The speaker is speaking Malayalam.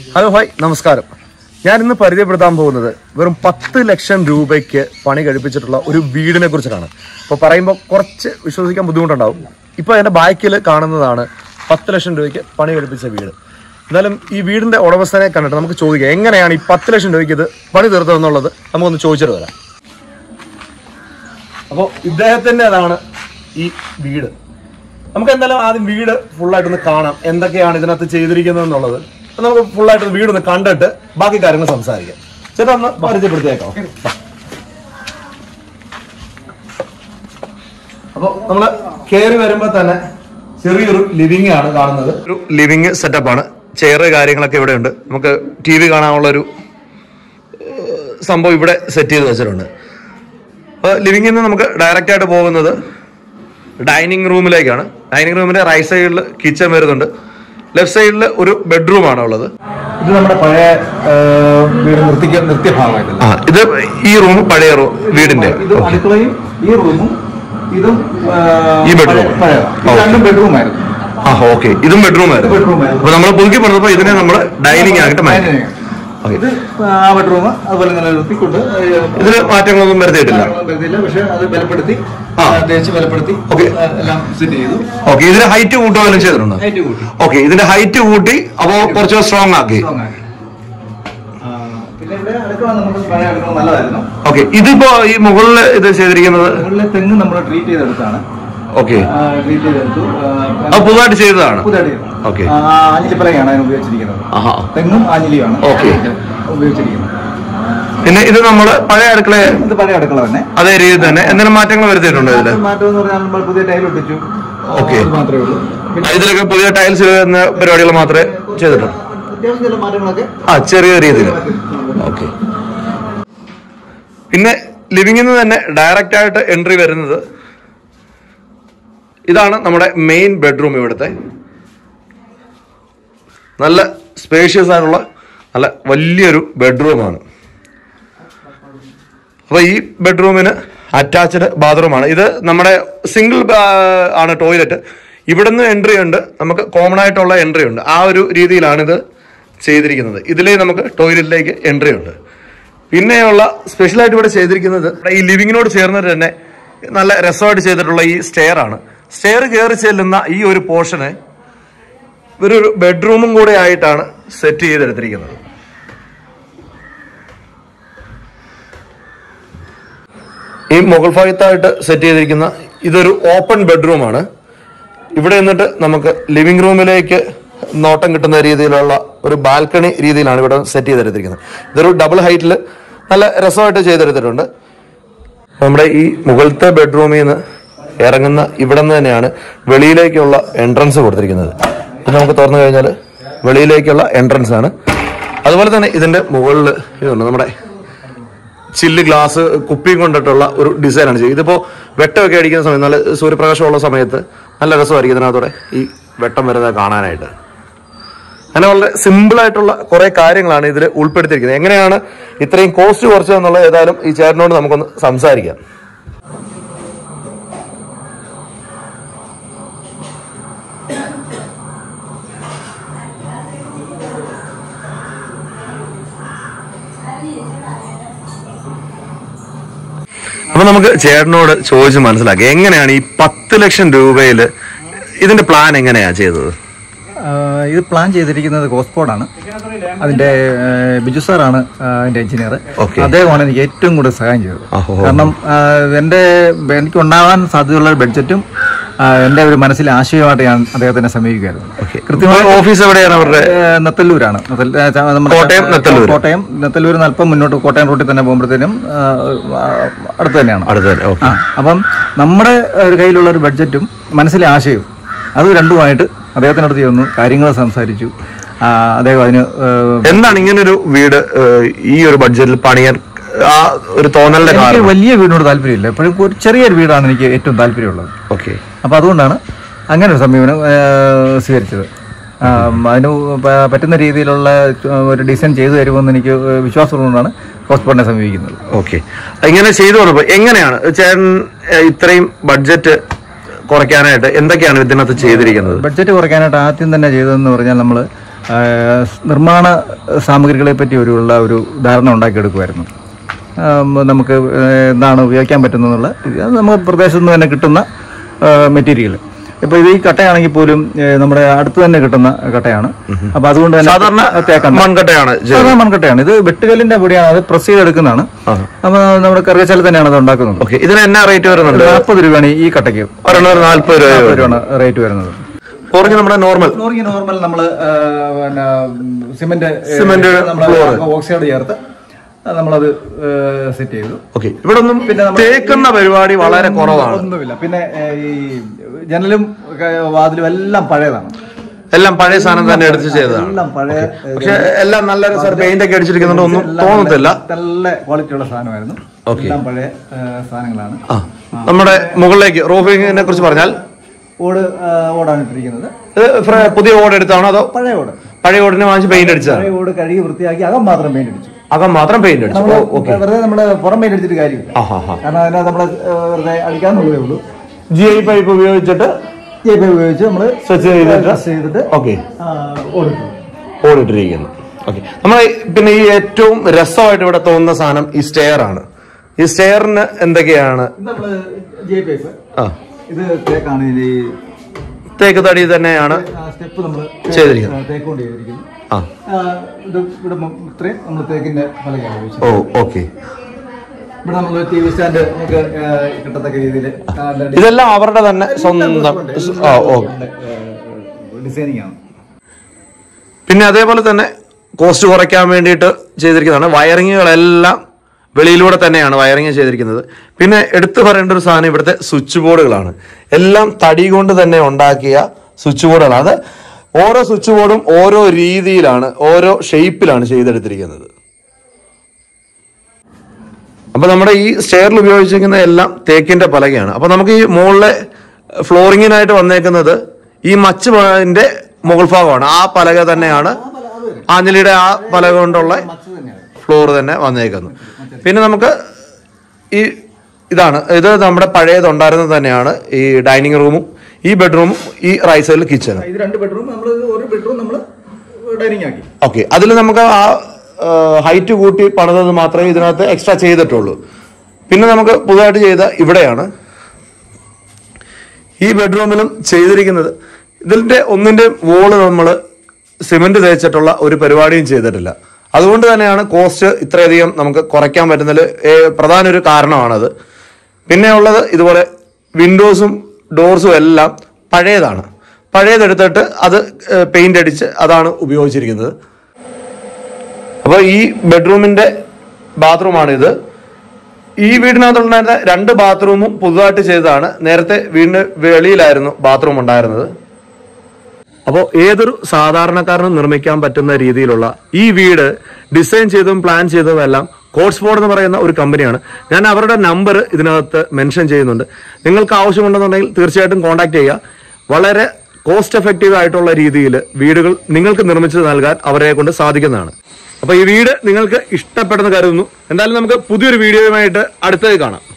ഹലോ ഹായ് നമസ്കാരം ഞാൻ ഇന്ന് പരിചയപ്പെടുത്താൻ പോകുന്നത് വെറും പത്ത് ലക്ഷം രൂപയ്ക്ക് പണി കഴിപ്പിച്ചിട്ടുള്ള ഒരു വീടിനെ കുറിച്ചിട്ടാണ് അപ്പോൾ പറയുമ്പോൾ കുറച്ച് വിശ്വസിക്കാൻ ബുദ്ധിമുട്ടുണ്ടാവും ഇപ്പോൾ എൻ്റെ ബാക്കിൽ കാണുന്നതാണ് പത്ത് ലക്ഷം രൂപയ്ക്ക് പണി കഴിപ്പിച്ച വീട് എന്നാലും ഈ വീടിന്റെ ഉടമസ്ഥനെ കണ്ടിട്ട് നമുക്ക് ചോദിക്കാം എങ്ങനെയാണ് ഈ പത്ത് ലക്ഷം രൂപയ്ക്ക് ഇത് പണി തീർത്തതെന്നുള്ളത് നമുക്കൊന്ന് ചോദിച്ചിട്ട് വരാം അപ്പോൾ ഇദ്ദേഹത്തിൻ്റെതാണ് ഈ വീട് നമുക്ക് എന്തായാലും ആദ്യം വീട് ഫുള്ളായിട്ടൊന്ന് കാണാം എന്തൊക്കെയാണ് ഇതിനകത്ത് ചെയ്തിരിക്കുന്നത് എന്നുള്ളത് അപ്പൊ നമുക്ക് ഫുള്ളായിട്ട് വീടൊന്ന് കണ്ടിട്ട് ബാക്കി കാര്യങ്ങൾ സംസാരിക്കാം ചേട്ടാ ഒന്ന് പരിചയപ്പെടുത്തിയേക്കാം അപ്പൊ നമ്മള് കയറി വരുമ്പോ തന്നെ ചെറിയൊരു ലിവിംഗ് ആണ് കാണുന്നത് ഒരു ലിവിംഗ് സെറ്റപ്പ് ആണ് ചെയർ കാര്യങ്ങളൊക്കെ ഇവിടെ ഉണ്ട് നമുക്ക് ടി വി കാണാനുള്ള ഒരു ഏഹ്, സംഭവം ഇവിടെ സെറ്റ് ചെയ്ത് വെച്ചിട്ടുണ്ട് അപ്പോൾ ലിവിംഗിൽ നിന്ന് നമുക്ക് ഡയറക്റ്റ് ആയിട്ട് പോകുന്നത് ഡൈനിങ് റൂമിലേക്കാണ് ഡൈനിങ് റൂമിന്റെ റൈറ്റ് സൈഡിൽ കിച്ചൺ വരുന്നുണ്ട് ലെഫ്റ്റ് സൈഡിൽ ഒരു ബെഡ്റൂം ആണ് ഉള്ളത് ഇത് നമ്മുടെ പഴയ ഏഹ്, വീട് നിർത്തിക്ക നിർത്തിയ ഭാഗമായിട്ടില്ല ആ ഇത് ഈ റൂം പഴയ റൂം വീടിന്റെ ഇത് അടുക്കളയും ഈ റൂമും ഇതും ഏഹ്, ഈ bedroom. പഴയ- പഴയതാ. ഇത് Okay. രണ്ടും ബെഡ്റൂം ആയിരുന്നു ആ ഓക്കെ ഇതും ബെഡ്റൂം ആയിരുന്നു ബെഡ്റൂം ആയിരുന്നു അപ്പൊ നമ്മൾ പുതുക്കി പറഞ്ഞപ്പോ ഇതിനെ നമ്മൾ ഡൈനിങ് ആയിട്ട് മാറ്റി Dining. ഇത് ആ ബെഡ്റൂം അതുപോലെ നിലനിർത്തിക്കൊണ്ട് ഏഹ്, ഇതിന് മാറ്റങ്ങളൊന്നും വരുത്തിയിട്ടില്ല കാര്യങ്ങളൊന്നും വരുത്തിയില്ല പക്ഷെ അത് ബലപ്പെടുത്തി ആ. ആ, തേച്ച് ബലപ്പെടുത്തി Okay. ആ, എല്ലാം സെറ്റ് ചെയ്തു ഓക്കെ ഇതിന് ഹൈറ്റ് കൂട്ടുകയും ചെയ്തിട്ടുണ്ട് ഹൈറ്റ് കൂട്ടി ഓക്കെ ഇതിന്റെ ഹൈറ്റ് കൂട്ടി അപ്പോ കുറച്ച് സ്ട്രോങ് ആക്കി Strong ആക്കി. ആ, പിന്നെ ഇവിടെ അടുക്കള നമുക്ക് പഴയ അടുക്കള നല്ലതായിരുന്നു ഓക്കെ ഇതിപ്പോ ഈ മുകളിൽ ഇത് ചെയ്തിരിക്കുന്നത് മുകളിലെ തെങ്ങ് നമ്മൾ ട്രീറ്റ് ചെയ്തെടുത്താണ് ഓക്കെ ട്രീറ്റ് ചെയ്തെടുത്തു ആ, അത് പുതുതായിട്ട് ചെയ്തതാണ് പുതുതായിട്ട് ചെയ്തതാണ്. ഓക്കെ ആ, ആഞ്ഞിലിപ്പലകയാണ് അതിന് ഉപയോഗിച്ചിരിക്കുന്നത് ആഹാ തെങ്ങും ആഞ്ഞിലിയുമാണ് Okay. ഉപയോഗിച്ചിരിക്കുന്നത് പിന്നെ ഇത് നമ്മുടെ പഴയ അടുക്കള ഇത് പഴയ അടുക്കള തന്നെ അതേ രീതിയിൽ തന്നെ എന്തെങ്കിലും മാറ്റങ്ങൾ വരുത്തിയിട്ടുണ്ടോ ഇതില് മാറ്റം എന്ന് പറഞ്ഞാൽ നമ്മൾ പുതിയ ടൈൽ ഒട്ടിച്ചു Okay. അത് മാത്രമേ ഉള്ളൂ പിന്നെ ഇതിലൊക്കെ പുതിയ ടൈൽസ് വരുന്ന പരിപാടികൾ മാത്രമേ ചെയ്തിട്ടുള്ളൂ അത്യാവശ്യം ചില മാറ്റങ്ങളൊക്കെ ആ ചെറിയ രീതിയിൽ ഓക്കെ പിന്നെ ലിവിംഗിൽ നിന്ന് തന്നെ ഡയറക്റ്റ് ആയിട്ട് എൻട്രി വരുന്നത് ഇതാണ് നമ്മുടെ മെയിൻ ബെഡ്റൂം ഇവിടുത്തെ നല്ല സ്പേഷ്യസ് ആയിട്ടുള്ള നല്ല വലിയൊരു ബെഡ്റൂമാണ് അപ്പൊ ഈ ബെഡ്റൂമിന് അറ്റാച്ച്ഡ് ബാത്റൂമാണ് ഇത് നമ്മുടെ സിംഗിൾ ആണ് ടോയ്ലറ്റ് ഇവിടുന്ന് എൻട്രി ഉണ്ട് നമുക്ക് കോമൺ ആയിട്ടുള്ള എൻട്രി ഉണ്ട് ആ ഒരു രീതിയിലാണ് ഇത് ചെയ്തിരിക്കുന്നത് ഇതിലേ നമുക്ക് ടോയ്ലറ്റിലേക്ക് എൻട്രി ഉണ്ട് പിന്നെയുള്ള സ്പെഷ്യലായിട്ട് ഇവിടെ ചെയ്തിരിക്കുന്നത് ഇവിടെ ഈ ലിവിങ്ങിനോട് ചേർന്നിട്ട് തന്നെ നല്ല രസമായിട്ട് ചെയ്തിട്ടുള്ള ഈ സ്റ്റെയർ ആണ് സ്റ്റെയർ കയറി ചെല്ലുന്ന ഈ ഒരു പോർഷന് ഒരു ബെഡ്റൂമും കൂടെ ആയിട്ടാണ് സെറ്റ് ചെയ്തെടുത്തിരിക്കുന്നത് ഈ മുകൾ ഭാഗത്തായിട്ട് സെറ്റ് ചെയ്തിരിക്കുന്ന ഇതൊരു ഓപ്പൺ ബെഡ്റൂമാണ് ഇവിടെ നിന്നിട്ട് നമുക്ക് ലിവിംഗ് റൂമിലേക്ക് നോട്ടം കിട്ടുന്ന രീതിയിലുള്ള ഒരു ബാൽക്കണി രീതിയിലാണ് ഇവിടെ സെറ്റ് ചെയ്തെടുത്തിരിക്കുന്നത് ഇതൊരു ഡബിൾ ഹൈറ്റിൽ നല്ല രസമായിട്ട് ചെയ്തെടുത്തിട്ടുണ്ട് നമ്മുടെ ഈ മുകളിലത്തെ ബെഡ്റൂമിൽ നിന്ന് ഇറങ്ങുന്ന ഇവിടെ നിന്ന് തന്നെയാണ് വെളിയിലേക്കുള്ള എൻട്രൻസ് കൊടുത്തിരിക്കുന്നത് ഇത് നമുക്ക് തുറന്നു കഴിഞ്ഞാൽ വെളിയിലേക്കുള്ള എൻട്രൻസ് ആണ് അതുപോലെ തന്നെ ഇതിന്റെ മുകളിൽ ഇതുണ്ട് നമ്മുടെ ചില്ല് ഗ്ലാസ് കുപ്പിയും കൊണ്ടിട്ടുള്ള ഒരു ഡിസൈനാണ് ചെയ്യുന്നത് ഇതിപ്പോ വെട്ടമൊക്കെ അടിക്കുന്ന സമയത്ത് നല്ല സൂര്യപ്രകാശമുള്ള സമയത്ത് നല്ല രസമായിരിക്കും ഇതിനകത്തൂടെ ഈ വെട്ടം വരുന്നത് കാണാനായിട്ട് അങ്ങനെ വളരെ സിമ്പിൾ ആയിട്ടുള്ള കുറെ കാര്യങ്ങളാണ് ഇതിൽ ഉൾപ്പെടുത്തിയിരിക്കുന്നത് എങ്ങനെയാണ് ഇത്രയും കോസ്റ്റ് കുറച്ചതെന്നുള്ളത് ഏതായാലും ഈ ചേട്ടനോട് നമുക്കൊന്ന് സംസാരിക്കാം അപ്പൊ നമുക്ക് ചേട്ടനോട് ചോദിച്ച് മനസ്സിലാക്കി എങ്ങനെയാണ് ഈ പത്ത് ലക്ഷം രൂപയിൽ ഇതിന്റെ പ്ലാൻ എങ്ങനെയാ ചെയ്തത് ആഹ് ഇത് പ്ലാൻ ചെയ്തിരിക്കുന്നത് കോസ്പോർഡാണ് അതിന്റെ ആഹ് ബിജു സാറാണ് ആഹ് അതിന്റെ എഞ്ചിനീയർ Okay. അദ്ദേഹമാണ് എനിക്ക് ഏറ്റവും കൂടുതൽ സഹായം ചെയ്തത് ആഹോ. കാരണം ആഹ് എന്റെ എനിക്ക് ഉണ്ടാവാൻ സാധ്യതയുള്ള ഒരു ബഡ്ജറ്റും ആഹ് എന്റെ ഒരു മനസ്സിലെ ആശയമായിട്ട് ഞാൻ അദ്ദേഹത്തിനെ സമീപിക്കുമായിരുന്നു കൃത്യമായി ഓഫീസ് എവിടെയാണ് അവരുടെ ഏഹ് നെത്തല്ലൂരാണ് നെത്തൽ- ഏഹ് ച- നമ്മുടെ കോട്ടയം നെത്തല്ലൂര്. കോട്ടയം നെത്തല്ലൂരിൽ നിന്ന് അല്പം മുന്നോട്ട് കോട്ടയം റൂട്ടിൽ തന്നെ പോകുമ്പോഴത്തേനും ആഹ് അടുത്ത് തന്നെയാണ് അടുത്ത് തന്നെ ഓക്കെ ആ അപ്പം നമ്മുടെ ഒരു കയ്യിലുള്ള ഒരു ബഡ്ജറ്റും മനസ്സിലെ ആശയവും അത് രണ്ടുമായിട്ട് അദ്ദേഹത്തിനടുത്ത് ചെന്നു കാര്യങ്ങൾ സംസാരിച്ചു ആ, അദ്ദേഹം അതിന് ഏഹ്, എന്താണ് ഇങ്ങനൊരു വീട് ഏഹ്, ഈ ഒരു ബഡ്ജറ്റിൽ പണിയാൻ ആ ഒരു തോന്നലിന്റെ എനിക്ക് കാരണം വലിയ വീടിനോട് താല്പര്യമില്ല എപ്പോഴും ഒരു ചെറിയൊരു വീടാണ് എനിക്ക് ഏറ്റവും താല്പര്യമുള്ളത് ഓക്കെ അപ്പോൾ അതുകൊണ്ടാണ് അങ്ങനെ ഒരു സമീപനം ഏഹ്, സ്വീകരിച്ചത് ആ, അതിന് പ- പറ്റുന്ന രീതിയിലുള്ള ഒരു ഡിസൈൻ ചെയ്തു തരുമെന്ന് എനിക്ക് വിശ്വാസമുള്ളതുകൊണ്ടാണ് ഹോസ്പിറ്റലിനെ സമീപിക്കുന്നത് ഓക്കെ ഇങ്ങനെ ചെയ്തു വന്നപ്പോ എങ്ങനെയാണ് ചേട്ടൻ ഏഹ്, ഇത്രയും ബഡ്ജറ്റ് കുറയ്ക്കാനായിട്ട് എന്തൊക്കെയാണ് ഇതിനകത്ത് ചെയ്തിരിക്കുന്നത് ബഡ്ജറ്റ് കുറയ്ക്കാനായിട്ട് ആദ്യം തന്നെ ചെയ്തതെന്ന് പറഞ്ഞാൽ നമ്മൾ ആ, നിർമ്മാണ സാമഗ്രികളെ പറ്റി ഒരു ഉള്ള ഒരു ധാരണ ഉണ്ടാക്കിയെടുക്കുമായിരുന്നു ആ, നമുക്ക് എന്താണ് ഉപയോഗിക്കാൻ പറ്റുന്നതെന്നുള്ള അത് നമുക്ക് പ്രദേശത്ത് നിന്ന് തന്നെ കിട്ടുന്ന മെറ്റീരിയൽ ഇപ്പോൾ ഇത് ഈ കട്ടയാണെങ്കിൽ പോലും ഏ, നമ്മുടെ അടുത്ത് തന്നെ കിട്ടുന്ന കട്ടയാണ് അപ്പോൾ അതുകൊണ്ട് തന്നെ സാധാരണ തേക്കണ്ട മൺകട്ടയാണ് ചെയ്യുന്നത്. സാധാരണ മൺകട്ടയാണ് ഇത് വെട്ടുകല്ലിന്റെ പൊടിയാണ് അത് പ്രസ് ചെയ്തെടുക്കുന്നതാണ് അപ്പോൾ നമ്മുടെ കറുകച്ചാലിൽ തന്നെയാണ് അത് ഉണ്ടാക്കുന്നത് ഓക്കെ ഇതിന് എന്നാ റേറ്റ് വരുന്നുണ്ട് നാൽപ്പത് രൂപയാണ് ഈ കട്ടയ്ക്ക് ഒരെണ്ണം ഒരു നാല്പത് രൂപ നാൽപ്പത് രൂപയാണ് റേറ്റ് വരുന്നത് ഫ്ലോറിങ് നമ്മുടെ നോർമൽ ഫ്ലോറിംഗ് നോർമൽ നമ്മൾ പിന്നെ സിമെന്റ് സിമന്റ് ഓക്സൈഡ് ചേർത്ത് നമ്മളത് സെറ്റ് ചെയ്തു ഓക്കെ ഇവിടെ ഒന്നും പിന്നെ നമ്മുടെ തേക്കുന്ന പരിപാടി വളരെ കുറവാണ് ഒന്നുമില്ല പിന്നെ ഏ, ഈ ജനലും ഒക്കെ വാതിലും എല്ലാം പഴയതാണ് എല്ലാം പഴയ സാധനം തന്നെ എടുത്ത് ചെയ്തതാണ് എല്ലാം പഴയ പക്ഷെ എല്ലാം നല്ല രസം പെയിന്റ് ഒക്കെ അടിച്ചിരിക്കുന്നുണ്ട് ഒന്നും തോന്നത്തില്ല നല്ല ക്വാളിറ്റി ഉള്ള സാധനമായിരുന്നു എല്ലാം പഴയ ഏ, സാധനങ്ങളാണ് ആ നമ്മുടെ മുകളിലേക്ക് റൂഫിങ്ങിനെ കുറിച്ച് പറഞ്ഞാൽ ഓട് ആ, ഓടാണ് ഇട്ടിരിക്കുന്നത് ഇത് ഫ്ര- പുതിയ ഓട് എടുത്താണോ അതോ പഴയ ഓട് പഴയ ഓടിനെ വാങ്ങിച്ച് പെയിന്റ് അടിച്ചതാണ് പഴയ ഓട് കഴുകി വൃത്തിയാക്കി അകം മാത്രം പെയിന്റ് അടിച്ചു അകം മാത്രം പെയിന്റ് അടിച്ചു നമ്മള് ഓക്കെ വെറുതെ നമ്മള് പുറം പെയിന്റ് അടിച്ചിട്ട് കാര്യമില്ല ആ ഹാ ഹാ കാരണം അതിനകത്ത് നമ്മള് ഏ, വെറുതെ അടിക്കാന്നുള്ളതേ ഉള്ളൂ ജി ഐ പൈപ്പ് ഉപയോഗിച്ചിട്ട് ജൈവ ഉപയോഗിച്ച് നമ്മള് സ്വിച്ച് ചെയ്തിട്ട് press ചെയ്തിട്ട് ഓക്കെ ആ, ഓടിട്ടു ഓടിട്ടിരിക്കുന്നു ഓക്കെ നമ്മൾ പിന്നെ ഈ ഏറ്റവും രസമായിട്ട് ഇവിടെ തോന്നുന്ന സാധനം ഈ സ്റ്റെയർ ആണ് ഈ സ്റ്റെയറിന് എന്തൊക്കെയാണ് ഇത് നമ്മള് ജെ പൈപ്പ് ആ ഇത് തേക്കാണ് ഇതിന്റെ ഈ തേക്ക് തടി തന്നെയാണ് സ്റ്റെപ്പ് നമ്മള് ചെയ്തിരിക്കുന്നത്. ആ, തേക്ക് കൊണ്ട് ചെയ്തിരിക്കുന്നു ആ ആ, ഇത് ഇവിടെ മൊ- ഇത്രയും നമ്മൾ തേക്കിന്റെ പലകയാണ് ഉപയോഗിച്ചത് ഓ ഓക്കെ ഇവിടെ നമ്മൾ ടി വി സ്റ്റാൻഡ് നമുക്ക് ആ, കിട്ടത്തക്ക രീതിയിൽ ഇതെല്ലാം അവരുടെ തന്നെ സ്വന്തം ആ ഓ ഡിസൈനിങ് ആണ് പിന്നെ അതേപോലെ തന്നെ കോസ്റ്റ് കുറയ്ക്കാൻ വേണ്ടിയിട്ട് ചെയ്തിരിക്കുന്നതാണ് വയറിങ്ങുകളെല്ലാം വെളിയിലൂടെ തന്നെയാണ് വയറിങ് ചെയ്തിരിക്കുന്നത് പിന്നെ എടുത്തു പറയേണ്ട ഒരു സാധനം ഇവിടുത്തെ സ്വിച്ച് ബോർഡുകളാണ് എല്ലാം തടി കൊണ്ട് തന്നെ ഉണ്ടാക്കിയ സ്വിച്ച് ബോർഡുകളാണ് അത് ഓരോ സ്വിച്ച് ബോർഡും ഓരോ രീതിയിലാണ് ഓരോ ഷേപ്പിലാണ് ചെയ്തെടുത്തിരിക്കുന്നത് അപ്പൊ നമ്മുടെ ഈ സ്റ്റെയറിൽ ഉപയോഗിച്ചിരിക്കുന്ന എല്ലാം തേക്കിന്റെ പലകയാണ് അപ്പൊ നമുക്ക് ഈ മുകളിലെ ഫ്ലോറിങ്ങിനായിട്ട് വന്നേക്കുന്നത് ഈ മച്ച് പ- മുകൾ ഭാഗമാണ് ആ പലക തന്നെയാണ് ആഞ്ഞലിയുടെ ആ പലക കൊണ്ടുള്ള ഫ്ലോർ തന്നെ വന്നേക്കുന്നത് പിന്നെ നമുക്ക് ഈ ഇതാണ് ഇത് നമ്മുടെ പഴയതുണ്ടായിരുന്നത് തന്നെയാണ് ഈ ഡൈനിങ് റൂമും ഈ ബെഡ്റൂമും ഈ റൈറ്റ് സൈഡിൽ കിച്ചണും ഇത് രണ്ട് ബെഡ്റൂം നമ്മൾ ഒരു ബെഡ്റൂം നമ്മൾ ഡൈനിങ് ആക്കി ഓക്കെ അതിൽ നമുക്ക് ആ ഹൈറ്റ് കൂട്ടി പണിതത് മാത്രമേ ഇതിനകത്ത് എക്സ്ട്രാ ചെയ്തിട്ടുള്ളൂ പിന്നെ നമുക്ക് പുതുതായിട്ട് ചെയ്ത ഇവിടെയാണ് ഈ ബെഡ്റൂമിലും ചെയ്തിരിക്കുന്നത് ഇതിന്റെ ഒന്നിന്റെ വോള് നമ്മൾ സിമെന്റ് തേച്ചിട്ടുള്ള ഒരു പരിപാടിയും ചെയ്തിട്ടില്ല അതുകൊണ്ട് തന്നെയാണ് കോസ്റ്റ് ഇത്രയധികം നമുക്ക് കുറയ്ക്കാൻ പറ്റുന്നതിൽ ഏ- പ്രധാന ഒരു കാരണമാണത് പിന്നെ ഉള്ളത് ഇതുപോലെ വിൻഡോസും ഡോർസും എല്ലാം പഴയതാണ് പഴയതെടുത്തിട്ട് അത് പെയിന്റ് അടിച്ച് അതാണ് ഉപയോഗിച്ചിരിക്കുന്നത് അപ്പോൾ ഈ ബെഡ്റൂമിന്റെ ബാത്റൂമാണിത് ഈ വീടിനകത്തുണ്ടായിരുന്ന രണ്ട് ബാത്റൂമും പുതുതായിട്ട് ചെയ്തതാണ് നേരത്തെ വീടിന് വെളിയിലായിരുന്നു ബാത്റൂം ഉണ്ടായിരുന്നത് അപ്പോൾ ഏതൊരു സാധാരണക്കാരനും നിർമ്മിക്കാൻ പറ്റുന്ന രീതിയിലുള്ള ഈ വീട് ഡിസൈൻ ചെയ്തതും പ്ലാൻ ചെയ്തതും എല്ലാം കോട്സ്ഫോർഡ് എന്ന് പറയുന്ന ഒരു കമ്പനിയാണ് ഞാൻ അവരുടെ നമ്പർ ഇതിനകത്ത് മെൻഷൻ ചെയ്യുന്നുണ്ട് നിങ്ങൾക്ക് ആവശ്യമുണ്ടെന്നുണ്ടെങ്കിൽ തീർച്ചയായിട്ടും കോൺടാക്ട് ചെയ്യുക വളരെ കോസ്റ്റ് എഫക്റ്റീവ് ആയിട്ടുള്ള രീതിയിൽ വീടുകൾ നിങ്ങൾക്ക് നിർമ്മിച്ചു നൽകാൻ അവരെ കൊണ്ട് സാധിക്കുന്നതാണ് അപ്പൊ ഈ വീട് നിങ്ങൾക്ക് ഇഷ്ടപ്പെടുന്ന കരുതുന്നു എന്തായാലും നമുക്ക് പുതിയൊരു വീഡിയോയുമായിട്ട് അടുത്തത് കാണാം